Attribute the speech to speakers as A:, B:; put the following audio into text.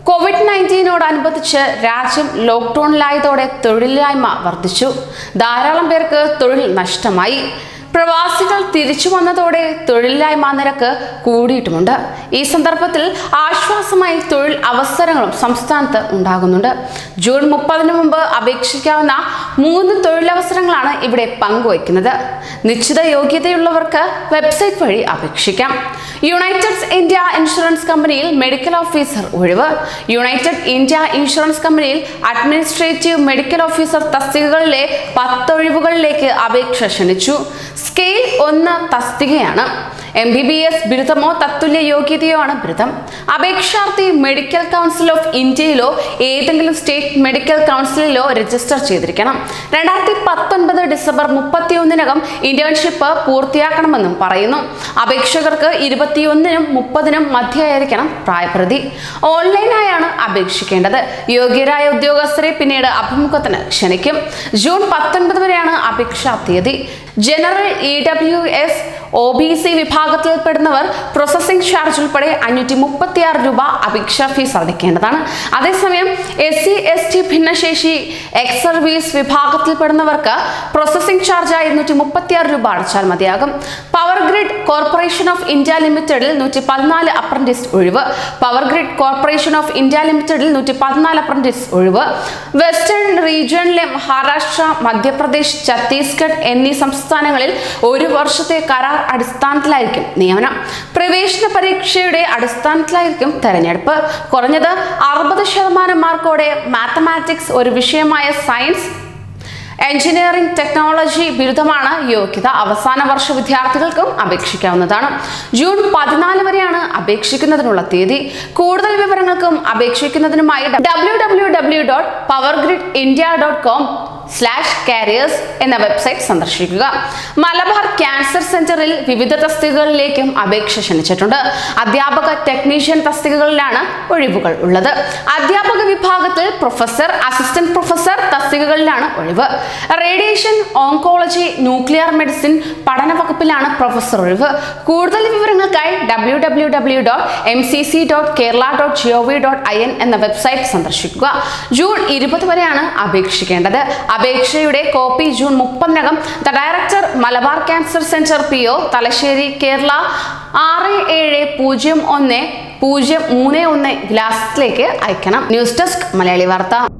A: Covid നയൻറ്റീനോടനുബന്ധിച്ച് രാജ്യം ലോക്ക്ഡൌണിലായതോടെ തൊഴിലില്ലായ്മ വർദ്ധിച്ചു ധാരാളം പേർക്ക് തൊഴിൽ നഷ്ടമായി പ്രവാസികൾ തിരിച്ചു വന്നതോടെ തൊഴിലില്ലായ്മ നിരക്ക് കൂടിയിട്ടുമുണ്ട് ഈ സന്ദർഭത്തിൽ ആശ്വാസമായി തൊഴിൽ അവസരങ്ങളും സംസ്ഥാനത്ത് ഉണ്ടാകുന്നുണ്ട് ജൂൺ മുപ്പതിന് മുമ്പ് അപേക്ഷിക്കാവുന്ന മൂന്ന് തൊഴിലവസരങ്ങളാണ് ഇവിടെ പങ്കുവയ്ക്കുന്നത് നിശ്ചിത യോഗ്യതയുള്ളവർക്ക് വെബ്സൈറ്റ് വഴി അപേക്ഷിക്കാം യുണൈറ്റഡ് ഇന്ത്യ ഇൻഷുറൻസ് കമ്പനിയിൽ മെഡിക്കൽ ഓഫീസർ ഒഴിവ് യുണൈറ്റഡ് ഇന്ത്യ ഇൻഷുറൻസ് കമ്പനിയിൽ അഡ്മിനിസ്ട്രേറ്റീവ് മെഡിക്കൽ ഓഫീസർ തസ്തികകളിലെ പത്തൊഴിവുകളിലേക്ക് അപേക്ഷ ക്ഷണിച്ചു സ്കെയിൽ ഒന്ന് തസ്തികയാണ് എം ബി ബി എസ് ബിരുദമോ തത്തുല്യ യോഗ്യതയോ ആണ് ബിരുദം അപേക്ഷാർത്ഥി മെഡിക്കൽ കൗൺസിൽ ഓഫ് ഇന്ത്യയിലോ ഏതെങ്കിലും സ്റ്റേറ്റ് മെഡിക്കൽ കൗൺസിലിലോ രജിസ്റ്റർ ചെയ്തിരിക്കണം രണ്ടായിരത്തി പത്തൊൻപത് ഡിസംബർ മുപ്പത്തിയൊന്നിനകം ഇന്റേൺഷിപ്പ് പൂർത്തിയാക്കണമെന്നും പറയുന്നു അപേക്ഷകർക്ക് ഇരുപത്തിയൊന്നിനും മുപ്പതിനും മധ്യയായിരിക്കണം പ്രായപരിധി ഓൺലൈനായാണ് അപേക്ഷിക്കേണ്ടത് യോഗ്യരായ ഉദ്യോഗസ്ഥരെ പിന്നീട് അഭിമുഖത്തിന് ക്ഷണിക്കും ജൂൺ പത്തൊൻപത് വരെയാണ് അപേക്ഷാ തീയതി general E W S O B C വിഭാഗത്തിൽപ്പെടുന്നവർ പ്രോസസ്സിംഗ് ചാർജ് ഉൾപ്പെടെ അഞ്ഞൂറ്റി മുപ്പത്തിയാറ് രൂപ അപേക്ഷാ ഫീസ് അടയ്ക്കേണ്ടതാണ് അതേസമയം എസ് സി എസ് ടി ഭിന്നശേഷി എക്സ് സർവീസ് വിഭാഗത്തിൽപ്പെടുന്നവർക്ക് പ്രോസസ്സിംഗ് ചാർജ് ഇരുന്നൂറ്റി മുപ്പത്തിയാറ് രൂപ അടച്ചാൽ മതിയാകും power grid corporation of India ലിമിറ്റഡിൽ നൂറ്റി പതിനാല് അപ്രന്റീസ് ഒഴിവ് power grid corporation of India ലിമിറ്റഡിൽ നൂറ്റി പതിനാല് അപ്രന്റീസ് ഒഴിവ് വെസ്റ്റേൺ റീജിയണിലെ മഹാരാഷ്ട്ര മധ്യപ്രദേശ് ഛത്തീസ്ഗഡ് എന്നീ സംസ്ഥാനങ്ങളിൽ ഒരു വർഷത്തെ കരാർ അടിസ്ഥാനത്തിലായിരിക്കും നിയമനം പ്രവേശന പരീക്ഷയുടെ അടിസ്ഥാനത്തിലായിരിക്കും തെരഞ്ഞെടുപ്പ് കുറഞ്ഞത് അറുപത് ശതമാനം മാർക്കോടെ മാത്തമാറ്റിക്സ് ഒരു വിഷയമായ സയൻസ് എഞ്ചിനീയറിംഗ് ടെക്നോളജി ബിരുദമാണ് യോഗ്യത അവസാന വർഷ വിദ്യാർത്ഥികൾക്കും അപേക്ഷിക്കാവുന്നതാണ് ജൂൺ പതിനാല് വരെയാണ് അപേക്ഷിക്കുന്നതിനുള്ള തീയതി കൂടുതൽ വിവരങ്ങൾക്കും അപേക്ഷിക്കുന്നതിനുമായി W W W dot power grid India dot com slash careers എന്ന വെബ്സൈറ്റ് സന്ദർശിക്കുക മലബാർ ക്യാൻസർ സെന്ററിൽ വിവിധ തസ്തികകളിലേക്കും അപേക്ഷ ക്ഷണിച്ചിട്ടുണ്ട് അധ്യാപക ടെക്നീഷ്യൻ തസ്തികകളിലാണ് ഒഴിവുകൾ ഉള്ളത് അധ്യാപക വിഭാഗത്തിൽ പ്രൊഫസർ അസിസ്റ്റന്റ് പ്രൊഫസർ തസ്തികകളിലാണ് ഒഴിവ് റേഡിയേഷൻ ഓങ്കോളജി ന്യൂക്ലിയർ മെഡിസിൻ പഠന വകുപ്പിലാണ് പ്രൊഫസർ ഒഴിവ് കൂടുതൽ വിവരങ്ങൾക്കായി W W W dot M C C dot Kerala dot G O V dot I N എന്ന വെബ്സൈറ്റ് സന്ദർശിക്കുക ജൂൺ ഇരുപത് വരെയാണ് അപേക്ഷിക്കേണ്ടത് അപേക്ഷയുടെ കോപ്പി ജൂൺ മുപ്പതിനകം the director Malabar cancer centre P O Thalassery Kerala ആറ് ഏഴ് പൂജ്യം ഒന്ന് പൂജ്യം മൂന്ന് ഒന്ന് വിലാസത്തിലേക്ക് അയക്കണം ന്യൂസ് ഡെസ്ക് മലയാളി വാർത്ത